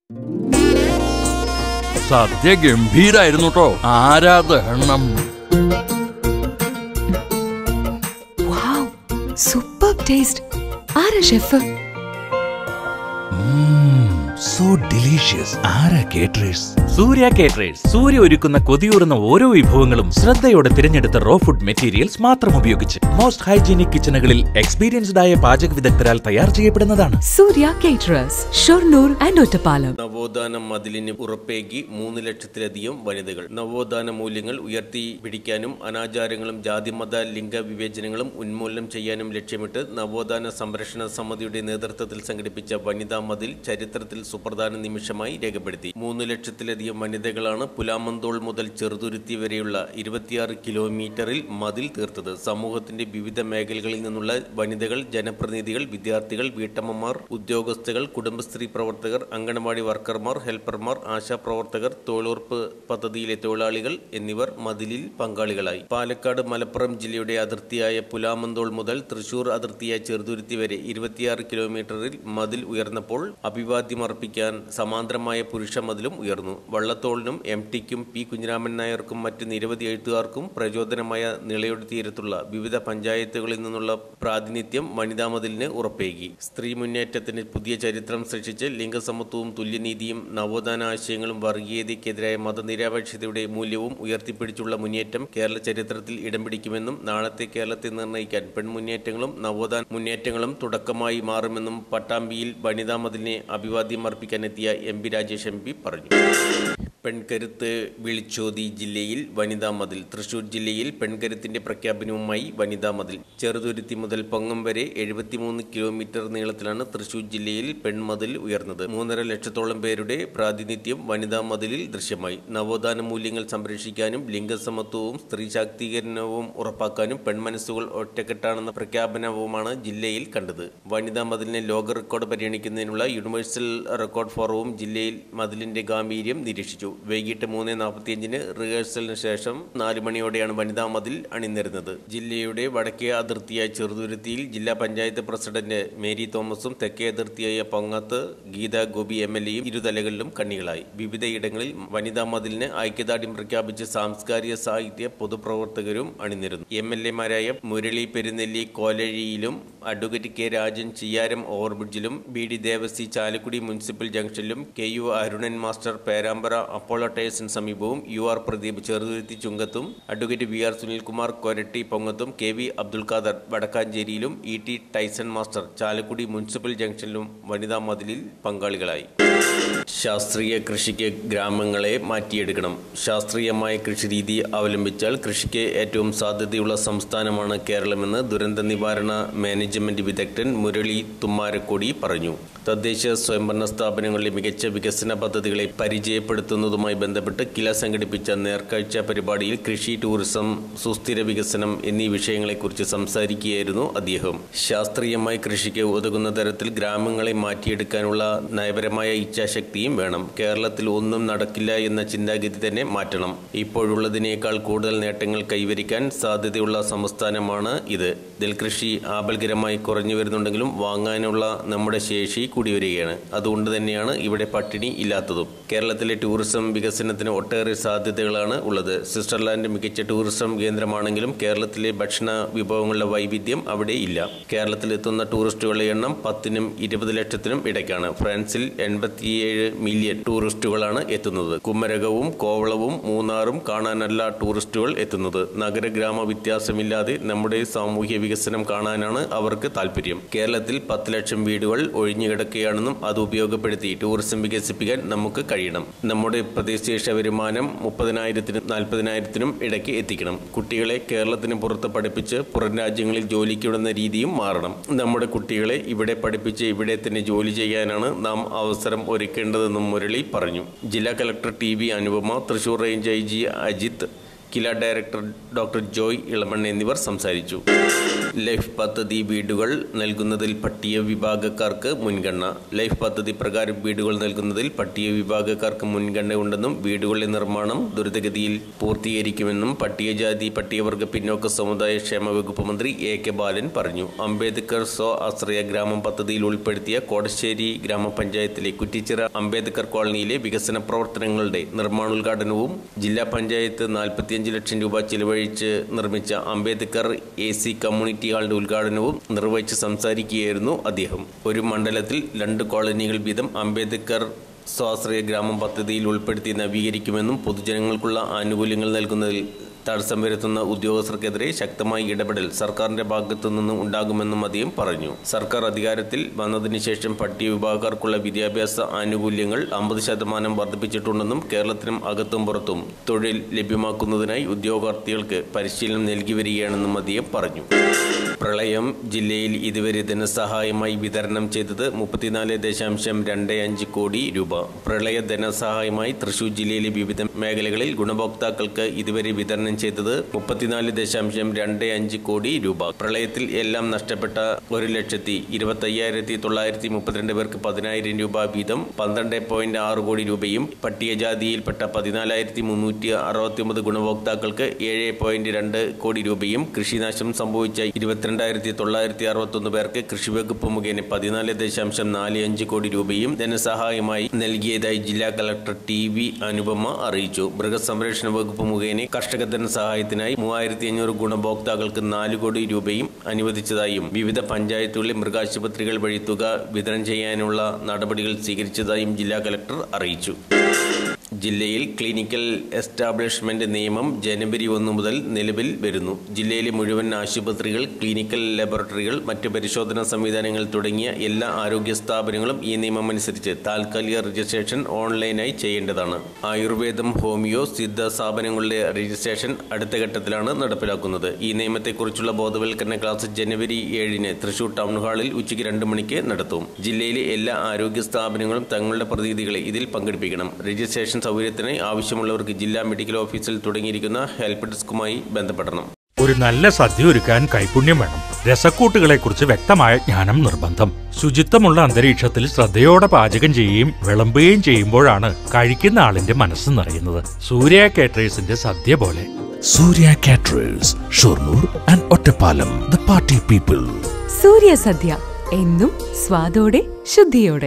സദ്യ ഗംഭീരായിരുന്നു കേട്ടോ ആരാധണം വാവ് സൂപ്പർ ടേസ്റ്റ് ആരാ ഷെഫ് സോ ഡിലീഷ്യസ് ആരാ കേറ്ററേഴ്സ് സൂര്യ കേറ്ററേഴ്സ് സൂര്യ ഒരുക്കുന്ന കൊതിയൂറുന്ന ഓരോ വിഭവങ്ങളും ശ്രദ്ധയോടെ തിരഞ്ഞെടുത്ത റോ ഫുഡ് മെറ്റീരിയൽസ് മാത്രം ഉപയോഗിച്ച് മോസ്റ്റ് ഹൈജീനിക് കിച്ചണുകളിൽ എക്സ്പീരിയൻസ്ഡ് ആയ പാചക വിദഗ്ധരാൽ തയ്യാർ ചെയ്യപ്പെടുന്നതാണ് സൂര്യ കേറ്ററേഴ്സ് ഷൊർണൂർ ആൻഡ് ഒറ്റപ്പാലം നവോത്ഥാന മതിലിന് ഉറപ്പേകി മൂന്ന് ലക്ഷത്തിലധികം വനിതകൾ നവോത്ഥാന മൂല്യങ്ങൾ ഉയർത്തി പിടിക്കാനും അനാചാരങ്ങളും ജാതിമത ലിംഗ വിവേചനങ്ങളും ഉന്മൂലനം ചെയ്യാനും ലക്ഷ്യമിട്ട് നവോത്ഥാന സംരക്ഷണ സമിതിയുടെ നേതൃത്വത്തിൽ സംഘടിപ്പിച്ച വനിതാ മതിൽ ചരിത്രത്തിൽ സുപ്രധാന നിമിഷമായി രേഖപ്പെടുത്തി മൂന്ന് ലക്ഷത്തിലധികം വനിതകളാണ് പുലാമന്തോൾ മുതൽ ചെറുതുരുത്തി വരെയുള്ള ഇരുപത്തിയാറ് കിലോമീറ്ററിൽ മതിൽ തീർത്തത് സമൂഹത്തിന്റെ വിവിധ മേഖലകളിൽ നിന്നുള്ള വനിതകൾ ജനപ്രതിനിധികൾ വിദ്യാർത്ഥികൾ വീട്ടമ്മമാർ ഉദ്യോഗസ്ഥകൾ കുടുംബശ്രീ പ്രവർത്തകർ അംഗനവാടി വർക്കർമാർ ഹെൽപ്പർമാർ ആശാപ്രവർത്തകർ തൊഴിലുറപ്പ് പദ്ധതിയിലെ തൊഴിലാളികൾ എന്നിവർ മതിലിൽ പങ്കാളികളായി പാലക്കാട് മലപ്പുറം ജില്ലയുടെ അതിർത്തിയായ പുലാമന്തോൾ മുതൽ തൃശൂർ അതിർത്തിയായ ചെറുതുരുത്തി വരെ ഇരുപത്തിയാറ് കിലോമീറ്ററിൽ മതിൽ ഉയർന്നപ്പോൾ അഭിവാദ്യമർപ്പിക്കാൻ സമാന്തരമായ പുരുഷ മതിലും ഉയർന്നു വള്ളത്തോളിനും എം ടിക്കും പി കുഞ്ഞിരാമൻ നായർക്കും മറ്റ് നിരവധി എഴുത്തുകാർക്കും പ്രചോദനമായ നിളയുടെ തീരത്തുള്ള വിവിധ പഞ്ചായത്തുകളിൽ നിന്നുള്ള പ്രാതിനിധ്യം വനിതാ മതിലിന് ഉറപ്പേകി സ്ത്രീ മുന്നേറ്റത്തിന് പുതിയ ചരിത്രം സൃഷ്ടിച്ച് ലിംഗസമത്വവും തുല്യനീതിയും നവോത്ഥാന ആശയങ്ങളും വർഗീയതയ്ക്കെതിരായ മതനിരപേക്ഷതയുടെ മൂല്യവും ഉയർത്തിപ്പിടിച്ചുള്ള മുന്നേറ്റം കേരള ചരിത്രത്തിൽ ഇടം പിടിക്കുമെന്നും നാളത്തെ കേരളത്തെ നിർണ്ണയിക്കാൻ പെൺമുന്നേറ്റങ്ങളും നവോത്ഥാന മുന്നേറ്റങ്ങളും തുടക്കമായി മാറുമെന്നും പട്ടാമ്പിയിൽ വനിതാ മതിലിനെ അഭിവാദ്യം അർപ്പിക്കാനെത്തിയ M P Rajesh M P പറഞ്ഞു പെൺകരുത്ത് വിളിച്ചോതി ജില്ലയിൽ വനിതാ മതിൽ തൃശൂർ ജില്ലയിൽ പെൺകരുത്തിന്റെ പ്രഖ്യാപനവുമായി വനിതാ മതിൽ ചെറുതുരുത്തി മുതൽ പൊങ്ങം വരെ എഴുപത്തിമൂന്ന് കിലോമീറ്റർ നീളത്തിലാണ് തൃശൂർ ജില്ലയിൽ പെൺമതിൽ ഉയർന്നത് മൂന്നര ലക്ഷത്തോളം പേരുടെ പ്രാതിനിധ്യം വനിതാ മതിലിൽ ദൃശ്യമായി നവോത്ഥാന മൂല്യങ്ങൾ സംരക്ഷിക്കാനും ലിംഗസമത്വവും സ്ത്രീ ശാക്തീകരണവും ഉറപ്പാക്കാനും പെൺമനസ്സുകൾ ഒറ്റക്കെട്ടാണെന്ന പ്രഖ്യാപനവുമാണ് ജില്ലയിൽ കണ്ടത് വനിതാ മതിലിനെ ലോക റെക്കോർഡ് പരിഗണിക്കുന്നതിനുള്ള യൂണിവേഴ്സൽ റെക്കോർഡ് ഫോറവും ജില്ലയിൽ മതിലിന്റെ ഗാംഭീര്യം നിരീക്ഷിച്ചു വൈകിട്ട് മൂന്ന് നാൽപ്പത്തിയഞ്ചിന് റിഹേഴ്സലിന് ശേഷം നാല് മണിയോടെയാണ് വനിതാ മതിൽ അണിനിരുന്നത് ജില്ലയുടെ വടക്കേ അതിർത്തിയായ ചെറുതുരുത്തിയിൽ ജില്ലാ പഞ്ചായത്ത് പ്രസിഡന്റ് മേരി തോമസും തെക്കേ അതിർത്തിയായ പൊങ്ങത്ത് ഗീത ഗോപി എം എൽ എയും ഇരുതലകളിലും കണ്ണികളായി വിവിധയിടങ്ങളിൽ വനിതാ മതിലിന് ഐക്യദാർഢ്യം പ്രഖ്യാപിച്ച് സാംസ്കാരിക സാഹിത്യ പൊതുപ്രവർത്തകരും അണിനിരുന്നു എം എൽ എമാരായ മുരളി പെരുന്നെല്ലി കോലഴിയിലും അഡ്വക്കേറ്റ് കെ രാജൻ ചിയാരം ഓവർബ്രിഡ്ജിലും B D Devassy Chalakudy municipal ജംഗ്ഷനിലും K U Arunan master Perambra Apollo ടയേഴ്സിന് സമീപവും യു ആർ പ്രദീപ് ചെറുതുരുത്തി ചുങ്കത്തും advocate V R Sunilkumar Koratty പൊങ്ങത്തും കെ വി അബ്ദുൽ ഖാദർ വടക്കാഞ്ചേരിയിലും E T Tyson master Chalakudy municipal ജംഗ്ഷനിലും വനിതാ മതിലിൽ പങ്കാളികളായി ശാസ്ത്രീയ കൃഷിക്ക് ഗ്രാമങ്ങളെ മാറ്റിയെടുക്കണം ശാസ്ത്രീയമായ കൃഷിരീതി അവലംബിച്ചാൽ കൃഷിക്ക് ഏറ്റവും സാധ്യതയുള്ള സംസ്ഥാനമാണ് കേരളമെന്ന് ദുരന്ത നിവാരണ മാനേജ്മെന്റ് വിദഗ്ധൻ മുരളി തുമ്മാരക്കൊടി പറഞ്ഞു തദ്ദേശ സ്വയംഭരണ സ്ഥാപനങ്ങളിലെ മികച്ച വികസന പദ്ധതികളെ പരിചയപ്പെടുത്തുന്നതുമായി ബന്ധപ്പെട്ട് കില സംഘടിപ്പിച്ച നേർക്കാഴ്ച പരിപാടിയിൽ കൃഷി ടൂറിസം സുസ്ഥിര വികസനം എന്നീ വിഷയങ്ങളെക്കുറിച്ച് സംസാരിക്കുകയായിരുന്നു അദ്ദേഹം ശാസ്ത്രീയമായി കൃഷിക്ക് ഉതകുന്ന തരത്തിൽ ഗ്രാമങ്ങളെ മാറ്റിയെടുക്കാനുള്ള നയപരമായ ഇച്ഛാശക്തിയും വേണം കേരളത്തിൽ ഒന്നും നടക്കില്ല എന്ന ചിന്താഗതി തന്നെ മാറ്റണം ഇപ്പോഴുള്ളതിനേക്കാൾ കൂടുതൽ നേട്ടങ്ങൾ കൈവരിക്കാൻ സാധ്യതയുള്ള സംസ്ഥാനമാണ് ഇത് നെൽകൃഷി ആപൽകരമായി കുറഞ്ഞു വരുന്നുണ്ടെങ്കിലും വാങ്ങാനുള്ള നമ്മുടെ ശേഷി കൂടി വരികയാണ് അതുകൊണ്ട് തന്നെയാണ് ഇവിടെ പട്ടിണി ഇല്ലാത്തതും കേരളത്തിലെ ടൂറിസം വികസനത്തിന് ഒട്ടേറെ സാധ്യതകളാണ് ഉള്ളത് സ്വിറ്റ്സർലാൻഡ് മികച്ച ടൂറിസം കേന്ദ്രമാണെങ്കിലും കേരളത്തിലെ ഭക്ഷണ വിഭവങ്ങളുടെ വൈവിധ്യം അവിടെ ഇല്ല കേരളത്തിൽ എത്തുന്ന ടൂറിസ്റ്റുകളുടെ എണ്ണം പത്തിനും ഇരുപത് ലക്ഷത്തിനും ഇടയ്ക്കാണ് ഫ്രാൻസിൽ എൺപത്തിയേഴ് മില്യൺ ടൂറിസ്റ്റുകളാണ് എത്തുന്നത് കുമരകവും കോവളവും മൂന്നാറും കാണാനല്ല ടൂറിസ്റ്റുകൾ എത്തുന്നത് നഗരഗ്രാമ വ്യത്യാസമില്ലാതെ നമ്മുടെ സാമൂഹ്യ വികസനം കാണാനാണ് അവർക്ക് താല്പര്യം കേരളത്തിൽ പത്ത് ലക്ഷം വീടുകൾ ഒഴിഞ്ഞുകിടക്കുകയാണെന്നും അത് ഉപയോഗപ്പെടുത്തി ടൂറിസം വികസിപ്പിക്കാൻ നമുക്ക് കഴിയണം നമ്മുടെ പ്രതിശേഷ വരുമാനം മുപ്പതിനായിരത്തിനും നാൽപ്പതിനായിരത്തിനും ഇടയ്ക്ക് എത്തിക്കണം കുട്ടികളെ കേരളത്തിന് പുറത്ത് പഠിപ്പിച്ച് പുറം രാജ്യങ്ങളിൽ ജോലിക്ക് വിടുന്ന രീതിയും മാറണം നമ്മുടെ കുട്ടികളെ ഇവിടെ പഠിപ്പിച്ച് ഇവിടെ തന്നെ ജോലി ചെയ്യാനാണ് നാം അവസരം ഒരുക്കേണ്ടതെന്നും മുരളി പറഞ്ഞു ജില്ലാ collector T V Anupama Thrissur range I G Ajith Kila director doctor Joy Elamon എന്നിവർ സംസാരിച്ചു ലൈഫ് പദ്ധതി വീടുകൾ നൽകുന്നതിൽ പട്ടിക വിഭാഗക്കാർക്ക് മുൻഗണന ലൈഫ് പദ്ധതി പ്രകാരം വീടുകൾ നൽകുന്നതിൽ പട്ടിക വിഭാഗക്കാർക്ക് മുൻഗണനയുണ്ടെന്നും വീടുകളുടെ നിർമ്മാണം ദ്രുതഗതിയിൽ പൂർത്തീകരിക്കുമെന്നും പട്ടികജാതി പട്ടികവർഗ പിന്നോക്ക സമുദായ ക്ഷേമ വകുപ്പ് മന്ത്രി എ കെ ബാലൻ പറഞ്ഞു അംബേദ്കർ സ്വ ആശ്രയ ഗ്രാമം പദ്ധതിയിൽ ഉൾപ്പെടുത്തിയ കോടശ്ശേരി ഗ്രാമപഞ്ചായത്തിലെ കുറ്റിച്ചിറ അംബേദ്കർ കോളനിയിലെ വികസന പ്രവർത്തനങ്ങളുടെ നിർമ്മാണോദ്ഘാടനവും ജില്ലാ പഞ്ചായത്ത് നാൽപ്പത്തിയഞ്ച് ലക്ഷം രൂപ ചിലവഴിച്ച് നിർമ്മിച്ച അംബേദ്കർ എ സി കമ്മ്യൂണിറ്റി ഹാളിന്റെ ഉദ്ഘാടനവും നിർവഹിച്ച് സംസാരിക്കുകയായിരുന്നു അദ്ദേഹം ഒരു മണ്ഡലത്തിൽ രണ്ട് കോളനികൾ വീതം അംബേദ്കർ സ്വാശ്രയ ഗ്രാമം പദ്ധതിയിൽ ഉൾപ്പെടുത്തി നവീകരിക്കുമെന്നും പൊതുജനങ്ങൾക്കുള്ള ആനുകൂല്യങ്ങൾ നൽകുന്നതിൽ തടസ്സം വരുത്തുന്ന ഉദ്യോഗസ്ഥർക്കെതിരെ ശക്തമായ ഇടപെടൽ സർക്കാരിന്റെ ഭാഗത്തു നിന്നും ഉണ്ടാകുമെന്നും അദ്ദേഹം പറഞ്ഞു സർക്കാർ അധികാരത്തിൽ വന്നതിന് ശേഷം പട്ടിക വിഭാഗക്കാർക്കുള്ള വിദ്യാഭ്യാസ ആനുകൂല്യങ്ങൾ അമ്പത് ശതമാനം വർദ്ധിപ്പിച്ചിട്ടുണ്ടെന്നും കേരളത്തിനും അകത്തും പുറത്തും തൊഴിൽ ലഭ്യമാക്കുന്നതിനായി ഉദ്യോഗാർത്ഥികൾക്ക് പരിശീലനം നൽകി വരികയാണെന്നും അദ്ദേഹം പറഞ്ഞു പ്രളയം ജില്ലയിൽ ഇതുവരെ ധനസഹായമായി വിതരണം ചെയ്തത് മുപ്പത്തിനാല് ദശാംശം രണ്ട് അഞ്ച് കോടി രൂപ പ്രളയ ധനസഹായമായി തൃശൂർ ജില്ലയിലെ വിവിധ മേഖലകളിൽ ഗുണഭോക്താക്കൾക്ക് ഇതുവരെ വിതരണം ചെയ്തത് മുപ്പത്തിനാല് ദശാംശം രണ്ട് അഞ്ച് കോടി രൂപ പ്രളയത്തിൽ എല്ലാം നഷ്ടപ്പെട്ട ഒരു ലക്ഷത്തി ഇരുപത്തയ്യായിരത്തി തൊള്ളായിരത്തി മുപ്പത്തിരണ്ട് പേർക്ക് പതിനായിരം രൂപ വീതം പന്ത്രണ്ട് പോയിന്റ് ആറ് കോടി രൂപയും പട്ടികജാതിയിൽപ്പെട്ട പതിനാലായിരത്തി മുന്നൂറ്റി അറുപത്തി ഒമ്പത് ഗുണഭോക്താക്കൾക്ക് ഏഴ് പോയിന്റ് രണ്ട് കോടി രൂപയും കൃഷിനാശം സംഭവിച്ച ഇരുപത്തിരണ്ടായിരത്തി തൊള്ളായിരത്തി അറുപത്തൊന്ന് പേർക്ക് കൃഷിവകുപ്പ് മുഖേന പതിനാല് ദശാംശം നാല് അഞ്ച് കോടി രൂപയും ധനസഹായമായി നൽകിയതായി ജില്ലാ കളക്ടർ ടി വി അനുപമ അറിയിച്ചു മൃഗസംരക്ഷണ വകുപ്പ് മുഖേന കർഷക ധനസഹായത്തിനായി മൂവായിരത്തി അഞ്ഞൂറ് ഗുണഭോക്താക്കൾക്ക് നാല് കോടി രൂപയും അനുവദിച്ചതായും വിവിധ പഞ്ചായത്തുകളിലെ മൃഗാശുപത്രികൾ വഴി തുക വിതരണം ചെയ്യാനുള്ള നടപടികൾ സ്വീകരിച്ചതായും ജില്ലാ കളക്ടർ അറിയിച്ചു ജില്ലയിൽ ക്ലിനിക്കൽ എസ്റ്റാബ്ലിഷ്മെന്റ് നിയമം ജനുവരി ഒന്ന് മുതൽ നിലവിൽ വരുന്നു ജില്ലയിലെ മുഴുവൻ ആശുപത്രികൾ ക്ലിനിക്കൽ ലബോറട്ടറികൾ മറ്റ് പരിശോധനാ സംവിധാനങ്ങൾ തുടങ്ങിയ എല്ലാ ആരോഗ്യ സ്ഥാപനങ്ങളും ഈ നിയമം അനുസരിച്ച് താൽക്കാലിക രജിസ്ട്രേഷൻ ഓൺലൈനായി ചെയ്യേണ്ടതാണ് ആയുർവേദം ഹോമിയോ സിദ്ധ സ്ഥാപനങ്ങളുടെ രജിസ്ട്രേഷൻ അടുത്ത ഘട്ടത്തിലാണ് നടപ്പിലാക്കുന്നത് ഈ നിയമത്തെക്കുറിച്ചുള്ള ബോധവൽക്കരണ ക്ലാസ് ജനുവരി ഏഴിന് തൃശൂർ ടൗൺ ഹാളിൽ ഉച്ചയ്ക്ക് രണ്ട് മണിക്ക് നടത്തും ജില്ലയിലെ എല്ലാ ആരോഗ്യ സ്ഥാപനങ്ങളും തങ്ങളുടെ പ്രതിനിധികളെ ഇതിൽ പങ്കെടുപ്പിക്കണം രജിസ്ട്രേഷൻ സൗകര്യത്തിനായി ആവശ്യമുള്ളവർക്ക് ജില്ലാ മെഡിക്കൽ ഓഫീസിൽ തുടങ്ങിയിരിക്കുന്ന ഹെൽപ്പ് ഡെസ്കുമായി ബന്ധപ്പെടണം ഒരു നല്ല സദ്യ ഒരുക്കാൻ കൈപുണ്യം വേണം രസക്കൂട്ടുകളെക്കുറിച്ച് വ്യക്തമായ ജ്ഞാനം നിർബന്ധം ശുചിത്വമുള്ള അന്തരീക്ഷത്തിൽ ശ്രദ്ധയോടെ പാചകം ചെയ്യുകയും വിളമ്പുകയും ചെയ്യുമ്പോഴാണ് കഴിക്കുന്ന ആളിന്റെ മനസ്സ് നിറയുന്നത് സൂര്യ കേറ്ററേഴ്സിന്റെ സദ്യ പോലെ Surya Caterers, Shornur and Ottapalam, the party people. സൂര്യ സദ്യ എന്നും സ്വാദോടെ ശുദ്ധിയോടെ